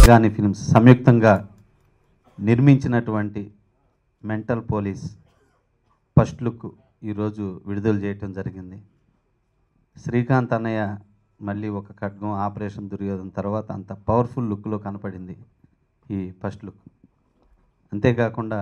గాని ఫిల్మ్స్ సంయుక్తంగా నిర్మించినటువంటి మెంటల్ పోలీస్ ఫస్ట్ లుక్ ఈరోజు విడుదల చేయటం జరిగింది శ్రీకాంత్ అన్నయ్య మళ్ళీ ఒక ఖడ్గం ఆపరేషన్ దుర్యోధన తర్వాత అంత పవర్ఫుల్ లుక్లో కనపడింది ఈ ఫస్ట్ లుక్ అంతేకాకుండా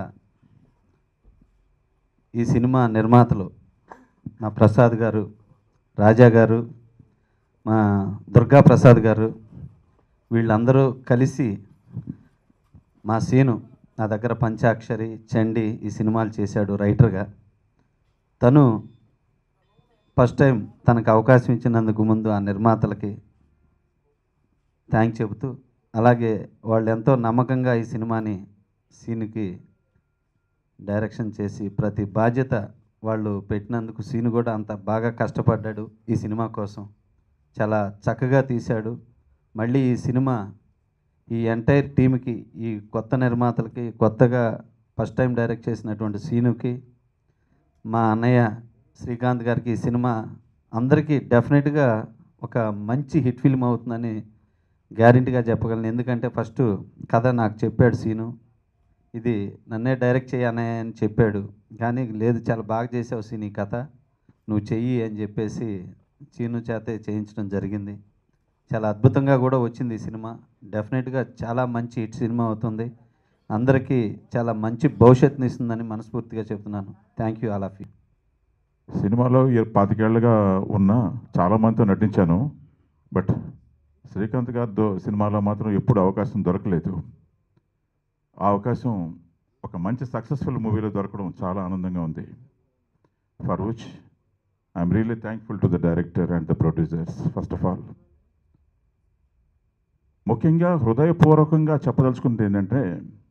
ఈ సినిమా నిర్మాతలు మా ప్రసాద్ గారు రాజా గారు మా దుర్గా ప్రసాద్ గారు వీళ్ళందరూ కలిసి మా సీను నా దగ్గర పంచాక్షరి చండి ఈ సినిమాలు చేశాడు రైటర్గా తను ఫస్ట్ టైం తనకు అవకాశం ఇచ్చినందుకు ముందు ఆ నిర్మాతలకి థ్యాంక్ చెబుతూ అలాగే వాళ్ళు ఎంతో నమ్మకంగా ఈ సినిమాని సీనుకి డైరెక్షన్ చేసి ప్రతి బాధ్యత వాళ్ళు పెట్టినందుకు సీను కూడా అంత బాగా కష్టపడ్డాడు ఈ సినిమా కోసం చాలా చక్కగా తీశాడు మళ్ళీ ఈ సినిమా ఈ ఎంటైర్ టీమ్కి ఈ కొత్త నిర్మాతలకి కొత్తగా ఫస్ట్ టైం డైరెక్ట్ చేసినటువంటి సీనుకి మా అన్నయ్య శ్రీకాంత్ గారికి ఈ సినిమా అందరికీ డెఫినెట్గా ఒక మంచి హిట్ ఫిల్మ్ అవుతుందని గ్యారంటీగా చెప్పగలను ఎందుకంటే ఫస్ట్ కథ నాకు చెప్పాడు సీను ఇది నన్నే డైరెక్ట్ చేయనే అని చెప్పాడు కానీ లేదు చాలా బాగా చేసావు సీన్ ఈ కథ నువ్వు చెయ్యి అని చెప్పేసి సీను చేతే చేయించడం జరిగింది చాలా అద్భుతంగా కూడా వచ్చింది ఈ సినిమా డెఫినెట్గా చాలా మంచి హిట్ సినిమా అవుతుంది అందరికీ చాలా మంచి భవిష్యత్తుని ఇస్తుందని మనస్ఫూర్తిగా చెప్తున్నాను thank you all of you సినిమాలో ఈ పాతికేళ్లుగా ఉన్న చాలామందితో నటించాను బట్ శ్రీకాంత్ గారితో సినిమాలో మాత్రం ఎప్పుడు అవకాశం దొరకలేదు ఆ అవకాశం ఒక మంచి సక్సెస్ఫుల్ మూవీలో దొరకడం చాలా ఆనందంగా ఉంది for which I'm really thankful to the director and the producers first of all ముఖ్యంగా హృదయపూర్వకంగా చెప్పదలుచుకుంది ఏంటంటే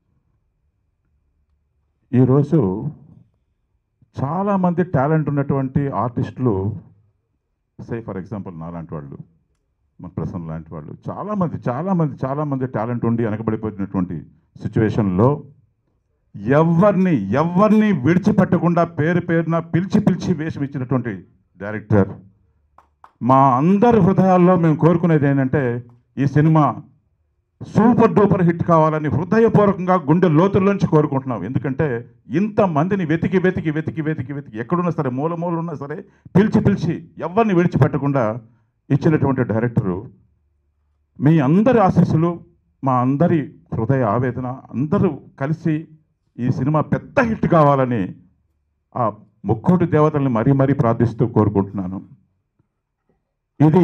ఈరోజు చాలామంది టాలెంట్ ఉన్నటువంటి ఆర్టిస్టులు సే ఫర్ ఎగ్జాంపుల్ నాలాంటి వాళ్ళు మన ప్రసన్న లాంటి వాళ్ళు చాలామంది చాలామంది చాలామంది టాలెంట్ ఉండి వెనకబడిపోయినటువంటి సిచ్యువేషన్లో ఎవరిని ఎవరిని విడిచిపెట్టకుండా పేరు పేరున పిలిచి పిలిచి వేషం ఇచ్చినటువంటి డైరెక్టర్ మా అందరి హృదయాల్లో మేము కోరుకునేది ఏంటంటే ఈ సినిమా సూపర్ డూపర్ హిట్ కావాలని హృదయపూర్వకంగా గుండె లోతుల్లోంచి కోరుకుంటున్నాం ఎందుకంటే ఇంతమందిని వెతికి వెతికి వెతికి వెతికి వెతికి ఎక్కడున్నా సరే మూల మూల ఉన్నా సరే పిలిచి పిలిచి ఎవరిని విడిచిపెట్టకుండా ఇచ్చినటువంటి డైరెక్టరు మీ అందరి ఆశీస్సులు మా అందరి హృదయ ఆవేదన అందరూ కలిసి ఈ సినిమా పెద్ద హిట్ కావాలని ఆ ముక్కోటి దేవతల్ని మరీ మరీ ప్రార్థిస్తూ కోరుకుంటున్నాను ఇది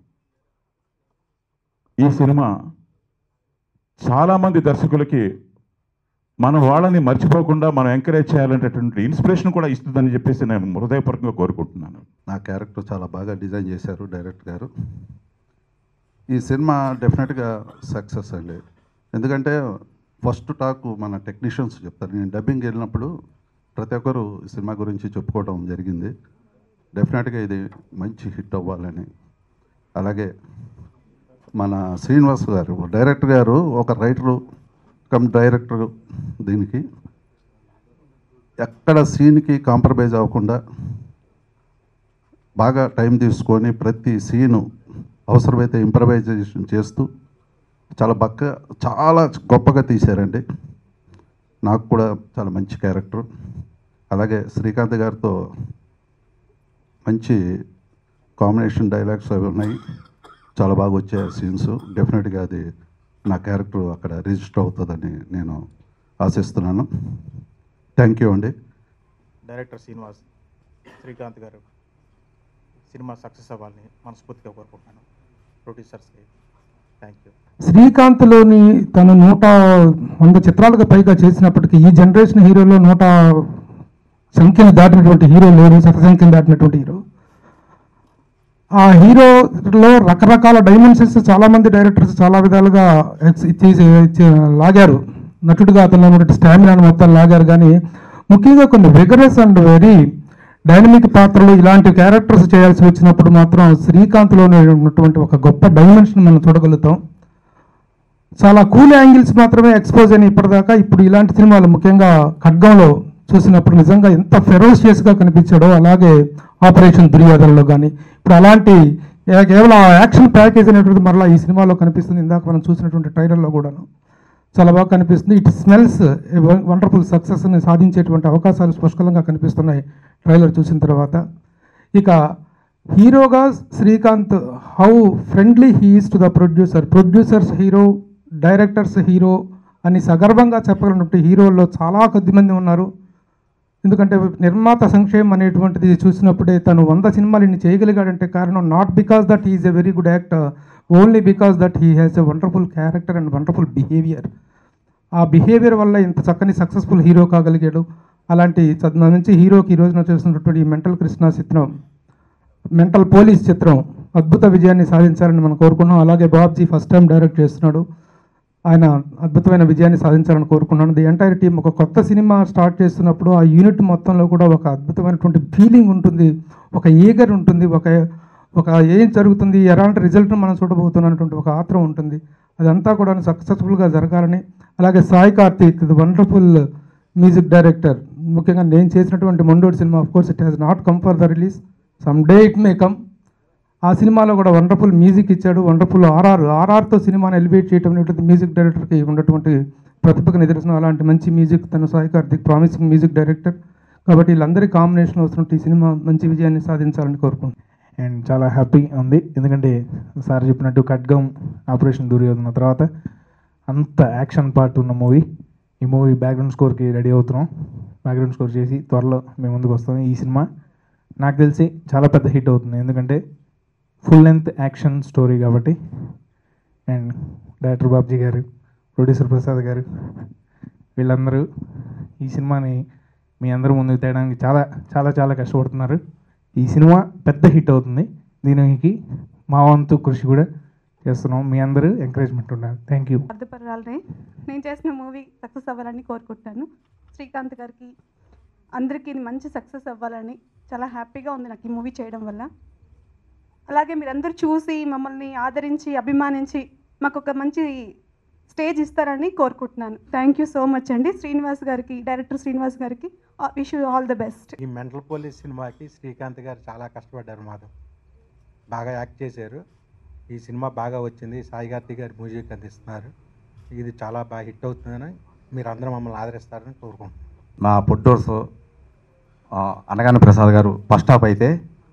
ఈ సినిమా చాలామంది దర్శకులకి మన వాళ్ళని మర్చిపోకుండా మనం ఎంకరేజ్ చేయాలనేటటువంటి ఇన్స్పిరేషన్ కూడా ఇస్తుందని చెప్పేసి నేను హృదయపూర్వకంగా కోరుకుంటున్నాను నా క్యారెక్టర్ చాలా బాగా డిజైన్ చేశారు డైరెక్టర్ గారు ఈ సినిమా డెఫినెట్గా సక్సెస్ అండి ఎందుకంటే ఫస్ట్ టాక్ మన టెక్నీషియన్స్ చెప్తారు నేను డబ్బింగ్ వెళ్ళినప్పుడు ప్రతి ఒక్కరు ఈ సినిమా గురించి చెప్పుకోవడం జరిగింది డెఫినెట్గా ఇది మంచి హిట్ అవ్వాలని అలాగే మన శ్రీనివాస్ గారు డైరెక్టర్ గారు ఒక రైటరు కమ్ డైరెక్టర్ దీనికి ఎక్కడ సీన్కి కాంప్రమైజ్ అవ్వకుండా బాగా టైం తీసుకొని ప్రతి సీను అవసరమైతే ఇంప్రవైజేషన్ చేస్తూ చాలా బక్క చాలా గొప్పగా తీశారండి నాకు కూడా చాలా మంచి క్యారెక్టర్ అలాగే శ్రీకాంత్ గారితో మంచి కాంబినేషన్ డైలాగ్స్ అవి ఉన్నాయి చాలా బాగా వచ్చాయి సీన్స్ డెఫినెట్గా అది నా క్యారెక్టర్ అక్కడ రిజిస్టర్ అవుతుందని నేను ఆశిస్తున్నాను థ్యాంక్ యూ అండి డైరెక్టర్ శ్రీనివాస్ శ్రీకాంత్ గారు సినిమా సక్సెస్ అవ్వాలని మనస్ఫూర్తిగా కోరుకుంటున్నాను ప్రొడ్యూసర్స్కి థ్యాంక్ యూ శ్రీకాంత్లోని తను నూట వంద చిత్రాలకు పైగా చేసినప్పటికీ ఈ జనరేషన్ హీరోలో నూట సంఖ్యలు దాటినటువంటి హీరో లేడు శత సంఖ్యలు దాటినటువంటి హీరో ఆ హీరోలో రకరకాల డైమెన్షన్స్ చాలా మంది డైరెక్టర్స్ చాలా విధాలుగా ఎక్స్- తీసి ఇచ్చి- లాగారు నటుడిగా అతను ఉన్నటువంటి స్టామినాను మొత్తం లాగారు కానీ ముఖ్యంగా కొన్ని విగరస్ అండ్ వెరీ డైనమిక్ పాత్రలు ఇలాంటి క్యారెక్టర్స్ చేయాల్సి వచ్చినప్పుడు మాత్రం శ్రీకాంత్లోనే ఉన్నటువంటి ఒక గొప్ప డైమెన్షన్ మనం చూడగలుగుతాం చాలా కూల్ యాంగిల్స్ మాత్రమే ఎక్స్పోజ్ అయిన ఇప్పటిదాకా ఇప్పుడు ఇలాంటి సినిమాలు ముఖ్యంగా ఖడ్గంలో చూసినప్పుడు నిజంగా ఎంత ఫెరోషియస్గా కనిపించాడో అలాగే ఆపరేషన్ దుర్యోధనలో కానీ ఇప్పుడు అలాంటి ఏ- కేవలం ఆ యాక్షన్ ప్యాకేజ్ అనేటువంటిది మరలా ఈ సినిమాలో కనిపిస్తుంది ఇందాక మనం చూసినటువంటి ట్రైలర్లో కూడాను చాలా బాగా కనిపిస్తుంది ఇట్ స్మెల్స్ వండర్ఫుల్ సక్సెస్ని సాధించేటువంటి అవకాశాలు పుష్కలంగా కనిపిస్తున్నాయి ట్రైలర్ చూసిన తర్వాత ఇక హీరోగా Srikanth how friendly he is to the producer producers hero directors hero అని సగర్వంగా చెప్పగలిగినటువంటి హీరోల్లో చాలా కొద్ది మంది ఉన్నారు ఎందుకంటే నిర్మాత సంక్షేమం అనేటువంటిది చూసినప్పుడే తను వంద సినిమాలు ఇన్ని చేయగలిగాడంటే కారణం not because that is a very good actor only because that he has a wonderful character and wonderful behaviour ఆ బిహేవియర్ వల్ల ఇంత చక్కని సక్సెస్ఫుల్ హీరో కాగలిగాడు అలాంటి చ- మంచి హీరోకి ఈ రోజున చేస్తున్నటువంటి ఈ మెంటల్ కృష్ణ చిత్రం మెంటల్ పోలీస్ చిత్రం అద్భుత విజయాన్ని సాధించాలని మనం కోరుకున్నాం అలాగే బాబ్జీ ఫస్ట్ టైం డైరెక్ట్ చేస్తున్నాడు ఆయన అద్భుతమైన విజయాన్ని సాధించాలని కోరుకున్నాను ది ఎంటైర్ టీం ఒక కొత్త సినిమా స్టార్ట్ చేస్తున్నప్పుడు ఆ యూనిట్ మొత్తంలో కూడా ఒక అద్భుతమైనటువంటి ఫీలింగ్ ఉంటుంది ఒక ఈగర్ ఉంటుంది ఒక ఒక ఏం జరుగుతుంది ఎలాంటి రిజల్ట్ మనం చూడబోతున్నటువంటి ఒక ఆత్రం ఉంటుంది అదంతా కూడా సక్సెస్ఫుల్గా జరగాలని అలాగే Sai Karthik the wonderful music director ముఖ్యంగా నేను చేసినటువంటి మొండోడి సినిమా of course it has not come for the release some day it may come ఆ సినిమాలో కూడా వండర్ఫుల్ మ్యూజిక్ ఇచ్చాడు వండర్ఫుల్ ఆర్ఆర్ ఆర్ఆర్తో సినిమాని ఎలివేట్ చేయడం అనేటువంటి మ్యూజిక్ డైరెక్టర్కి ఉన్నటువంటి ప్రతిభకు నిదర్శనం అలాంటి మంచి మ్యూజిక్ తన Sai Karthik promising music director కాబట్టి వీళ్ళందరి కాంబినేషన్ వస్తున్నట్టు ఈ సినిమా మంచి విజయాన్ని సాధించాలని కోరుకుంటున్నాను అండ్ చాలా హ్యాపీ ఉంది ఎందుకంటే సార్ చెప్పినట్టు ఖడ్గం ఆపరేషన్ దుర్యోధన తర్వాత అంత యాక్షన్ పార్ట్ ఉన్న మూవీ ఈ మూవీ బ్యాక్గ్రౌండ్ స్కోర్కి రెడీ అవుతున్నాం బ్యాక్గ్రౌండ్ స్కోర్ చేసి త్వరలో మేము ముందుకు వస్తాం ఈ సినిమా నాకు తెలిసి చాలా పెద్ద హిట్ అవుతుంది ఎందుకంటే ఫుల్ లెంత్ యాక్షన్ స్టోరీ కాబట్టి అండ్ డైరెక్టర్ బాబ్జీ గారు ప్రొడ్యూసర్ ప్రసాద్ గారు వీళ్ళందరూ ఈ సినిమాని మీ అందరూ ముందుకు తేయడానికి చాలా చాలా చాలా కష్టపడుతున్నారు ఈ సినిమా పెద్ద హిట్ అవుతుంది దీనికి మా వంతు కృషి కూడా చేస్తున్నాం మీ అందరూ ఎంకరేజ్మెంట్ ఉండాలి థ్యాంక్ యూ అర్థపరాలనే నేను చేసిన మూవీ సక్సెస్ అవ్వాలని కోరుకుంటున్నాను శ్రీకాంత్ గారికి అందరికీ ఇది మంచి సక్సెస్ అవ్వాలని చాలా హ్యాపీగా ఉంది నాకు ఈ మూవీ చేయడం వల్ల అలాగే మీరందరూ చూసి మమ్మల్ని ఆదరించి అభిమానించి మాకు ఒక మంచి స్టేజ్ ఇస్తారని కోరుకుంటున్నాను థ్యాంక్ యూ సో మచ్ అండి శ్రీనివాస్ గారికి డైరెక్టర్ శ్రీనివాస్ గారికి wish you all the best ఈ మెంటల్ పోలీస్ సినిమాకి శ్రీకాంత్ గారు చాలా కష్టపడ్డారు మాధవ్ బాగా యాక్ట్ చేశారు ఈ సినిమా బాగా వచ్చింది సాయి కార్తీక్ గారు మ్యూజిక్ అందిస్తున్నారు ఇది చాలా బాగా హిట్ అవుతుందని మీరు అందరూ మమ్మల్ని ఆదరిస్తారని కోరుకుంటున్నాను మా పొట్టోర్స్ అనగాని ప్రసాద్ గారు ఫస్ట్ హాఫ్ అయితే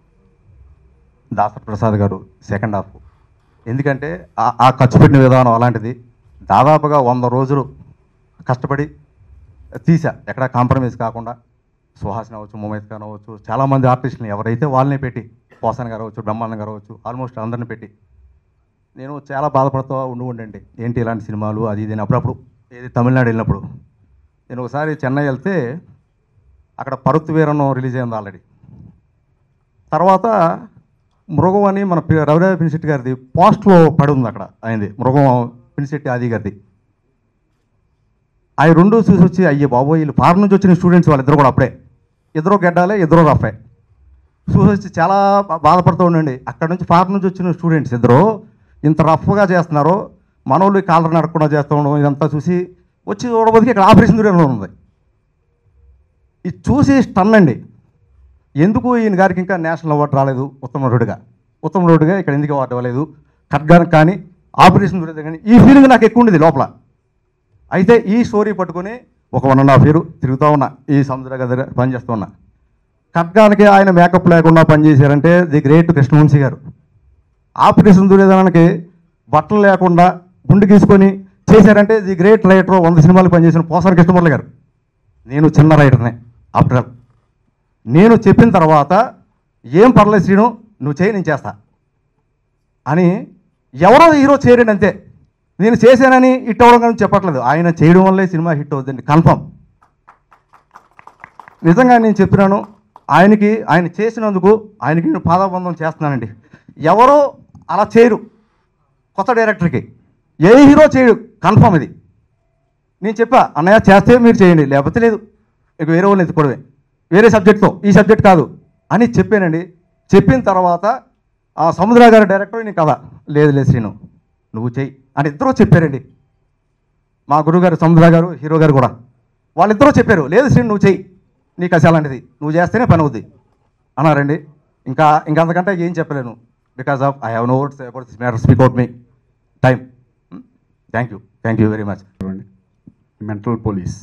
దాసర్ ప్రసాద్ గారు సెకండ్ హాఫ్ ఎందుకంటే ఆ- ఆ ఖర్చు పెట్టిన విధానం అలాంటిది దాదాపుగా వంద రోజులు కష్టపడి తీసా ఎక్కడ కాంప్రమైజ్ కాకుండా సుహాసిని అవ్వచ్చు ముమైత్ ఖాన్ అవ్వచ్చు చాలామంది ఆర్టిస్టులు ఎవరైతే వాళ్ళని పెట్టి పోసాన్ గారు అవ్వచ్చు బ్రహ్మానందం గారు అవ్వచ్చు ఆల్మోస్ట్ అందరిని పెట్టి నేను చాలా బాధపడుతూ ఉండి ఉండండి ఏంటి ఇలాంటి సినిమాలు అది ఇది అని అప్పుడప్పుడు ఏది తమిళనాడు వెళ్ళినప్పుడు నేను ఒకసారి చెన్నై వెళ్తే అక్కడ పరుత్తు వీరను రిలీజ్ అయింది ఆల్రెడీ తర్వాత మృగం అని మన పి- రవిరాజ పినిశెట్టి గారిది పోస్ట్లో పడి ఉంది అక్కడ అయింది మృగం పినిశెట్టి ఆది గారిది అవి రెండు చూసి వచ్చి అయ్యే బాబోయ్ వీళ్ళు ఫారెన్ నుంచి వచ్చిన స్టూడెంట్స్ వాళ్ళిద్దరు కూడా అప్పుడే ఇద్దరు గెడ్డాలే ఇద్దరు రఫే చూసి వచ్చి చాలా బా- బాధపడుతూ ఉండండి అక్కడ నుంచి ఫారెన్ నుంచి వచ్చిన స్టూడెంట్స్ ఇద్దరు ఇంత రఫ్గా చేస్తున్నారు మనోళ్ళు కాలర్ నడకుండా చేస్తూ ఉండడం ఇదంతా చూసి వచ్చి చూడబోదికి ఇక్కడ ఆపరేషన్ దూరంలో ఉంది ఇది చూసి స్టన్ అండి ఎందుకు ఈయన గారికి ఇంకా నేషనల్ అవార్డు రాలేదు ఉత్తమ నటుడిగా ఉత్తమ నటుడిగా ఇక్కడ ఎందుకు అవార్డు ఇవ్వలేదు ఖడ్గానికి కానీ ఆపరేషన్ దూరం కానీ ఈ ఫీలింగ్ నాకు ఎక్కువ ఉండేది లోపల అయితే ఈ స్టోరీ పట్టుకొని ఒక వన్ అండ్ హాఫ్ ఇయర్ తిరుగుతూ ఉన్నా ఈ సముద్ర దగ్గర పనిచేస్తూ ఉన్నా ఖడ్గానికి ఆయన మేకప్ లేకుండా పనిచేశారంటే ది గ్రేట్ కృష్ణవంశీ గారు ఆపరేషన్ దుర్యోధనానికి బట్టలు లేకుండా గుండు గీసుకొని చేశారంటే ది గ్రేట్ రైటర్ వంద సినిమాలు పనిచేసిన పోసారి కృష్ణమురళి గారు నేను చిన్న రైటర్నే ఆఫ్టర్ ఆల్ నేను చెప్పిన తర్వాత ఏం పర్లేదు శ్రీను నువ్వు చేయి నేను చేస్తా అని ఎవరో హీరో చేయరండి అంతే నేను చేశానని హిట్ అవ్వడం కానీ చెప్పట్లేదు ఆయన చేయడం వల్లే సినిమా హిట్ అవుతుందండి కన్ఫర్మ్ నిజంగా నేను చెప్పినాను ఆయనకి ఆయన చేసినందుకు ఆయనకి నేను పాదాబంధం చేస్తున్నానండి ఎవరో అలా చేయరు కొత్త డైరెక్టర్కి ఏ హీరో చేయడు కన్ఫర్మ్ ఇది నేను చెప్పా అన్నయ్య చేస్తే మీరు చేయండి లేకపోతే లేదు ఇక వేరే వాళ్ళని ఎత్తుకోవడమే వేరే సబ్జెక్ట్తో ఈ సబ్జెక్ట్ కాదు అని చెప్పానండి చెప్పిన తర్వాత ఆ సముద్ర గారి డైరెక్టర్ నేను కదా లేదు లేదు శ్రీను నువ్వు చెయ్యి అని ఇద్దరూ చెప్పారండి మా గురుగారు సముద్ర గారు హీరో గారు కూడా వాళ్ళిద్దరూ చెప్పారు లేదు శ్రీను నువ్వు చెయ్యి నీకు అసలు అలాంటిది నువ్వు చేస్తేనే పని అవుద్ది అన్నారండి ఇంకా ఇంకా అంతకంటే ఏం చెప్పలేను because of I have no words about this matter. Speak out me. Time. Hmm? Thank you. Thank you very much. Mental police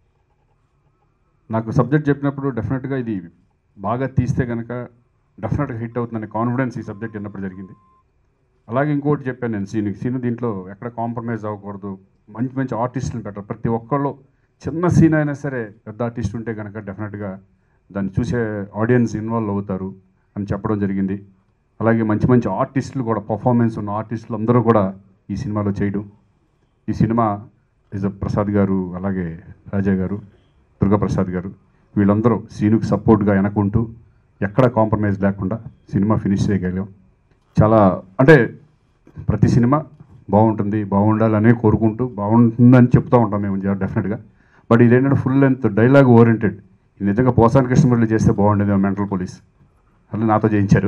నాకు సబ్జెక్ట్ చెప్పినప్పుడు డెఫినెట్గా ఇది బాగా తీస్తే కనుక డెఫినెట్గా హిట్ అవుతుందనే కాన్ఫిడెన్స్ ఈ సబ్జెక్ట్ విన్నప్పుడు జరిగింది అలాగే ఇంకోటి చెప్పాను నేను సీన్ సీన్ దీంట్లో ఎక్కడ కాంప్రమైజ్ అవ్వకూడదు మంచి మంచి ఆర్టిస్టులు పెట్టారు ప్రతి ఒక్కళ్ళు చిన్న సీన్ అయినా సరే పెద్ద ఆర్టిస్ట్ ఉంటే కనుక డెఫినెట్గా దాన్ని చూసే ఆడియన్స్ ఇన్వాల్వ్ అవుతారు అని చెప్పడం జరిగింది అలాగే మంచి మంచి ఆర్టిస్టులు కూడా పర్ఫార్మెన్స్ ఉన్న ఆర్టిస్టులు అందరూ కూడా ఈ సినిమాలో చేయడం ఈ సినిమా ఇస్ ప్రసాద్ గారు అలాగే రాజా గారు దుర్గాప్రసాద్ గారు వీళ్ళందరూ సీనుకి సపోర్ట్గా వెనకుంటూ ఎక్కడ కాంప్రమైజ్ లేకుండా సినిమా ఫినిష్ చేయగలిగాం చాలా అంటే ప్రతి సినిమా బాగుంటుంది బాగుండాలనే కోరుకుంటూ బాగుంటుందని చెప్తూ ఉంటాం మేము డెఫినెట్గా బట్ ఇదేంటంటే ఫుల్ లెంత్ డైలాగ్ ఓరియంటెడ్ ఇది నిజంగా పోసాని కృష్ణమురళి చేస్తే బాగుండేది మెంటల్ పోలీస్ అలా నాతో చేయించారు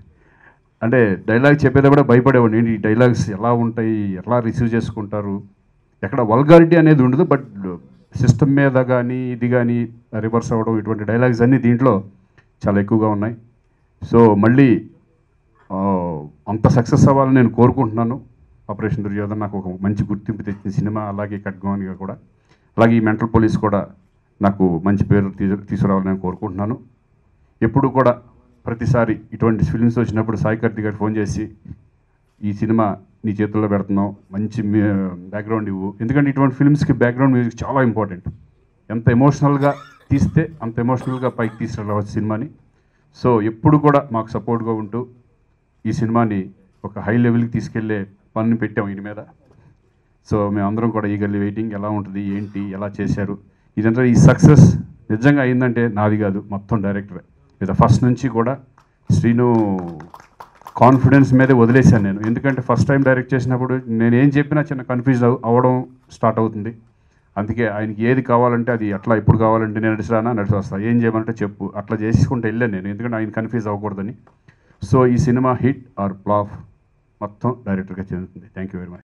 అంటే డైలాగ్ చెప్పేది కూడా భయపడేవాడిని ఏంటి ఈ డైలాగ్స్ ఎలా ఉంటాయి ఎలా రిసీవ్ చేసుకుంటారు ఎక్కడ వల్గారిటీ అనేది ఉండదు బట్ సిస్టమ్ మీద కానీ ఇది కానీ రివర్స్ అవ్వడం ఇటువంటి డైలాగ్స్ అన్నీ దీంట్లో చాలా ఎక్కువగా ఉన్నాయి సో మళ్ళీ ఆ, అంత సక్సెస్ అవ్వాలని నేను కోరుకుంటున్నాను ఆపరేషన్ దుర్యోధన్ నాకు ఒక మంచి గుర్తింపు తెచ్చిన సినిమా అలాగే కట్గోన్గా కూడా అలాగే ఈ మెంటల్ పోలీస్ కూడా నాకు మంచి పేరు తీసు తీసుకురావాలని నేను కోరుకుంటున్నాను ఎప్పుడు కూడా ప్రతిసారి ఇటువంటి ఫిల్మ్స్ వచ్చినప్పుడు సాయి కార్తిక్ గారు ఫోన్ చేసి ఈ సినిమా నీ చేతుల్లో పెడుతున్నాం మంచి బ్యాక్గ్రౌండ్ ఇవ్వు ఎందుకంటే ఇటువంటి ఫిల్మ్స్కి బ్యాక్గ్రౌండ్ మ్యూజిక్ చాలా ఇంపార్టెంట్ ఎంత ఎమోషనల్గా తీస్తే అంత ఎమోషనల్గా పైకి తీసుకురావచ్చు సినిమాని సో ఎప్పుడు కూడా మాకు సపోర్ట్గా ఉంటూ ఈ సినిమాని ఒక హై లెవెల్కి తీసుకెళ్లే పనిని పెట్టాం ఈయన మీద సో మేమందరం కూడా ఈగర్లీ వెయిటింగ్ ఎలా ఉంటుంది ఏంటి ఎలా చేశారు ఇదంతా ఈ సక్సెస్ నిజంగా అయిందంటే నాది కాదు మొత్తం డైరెక్టర్ ఇది ఫస్ట్ నుంచి కూడా శ్రీను కాన్ఫిడెన్స్ మీదే వదిలేశాను నేను ఎందుకంటే ఫస్ట్ టైం డైరెక్ట్ చేసినప్పుడు నేను ఏం చెప్పినా చిన్న కన్ఫ్యూజ్ అవ్వడం స్టార్ట్ అవుతుంది అందుకే ఆయనకి ఏది కావాలంటే అది అట్లా ఇప్పుడు కావాలంటే నేను నడిచిరానా నడిచి వస్తా ఏం చేయమంటే చెప్పు అట్లా చేసుకుంటూ వెళ్ళాను నేను ఎందుకంటే ఆయన కన్ఫ్యూజ్ అవ్వకూడదని సో ఈ సినిమా హిట్ ఆర్ ఫ్లాప్ మొత్తం డైరెక్టర్గా చెందుతుంది థ్యాంక్ యూ వెరీ మచ్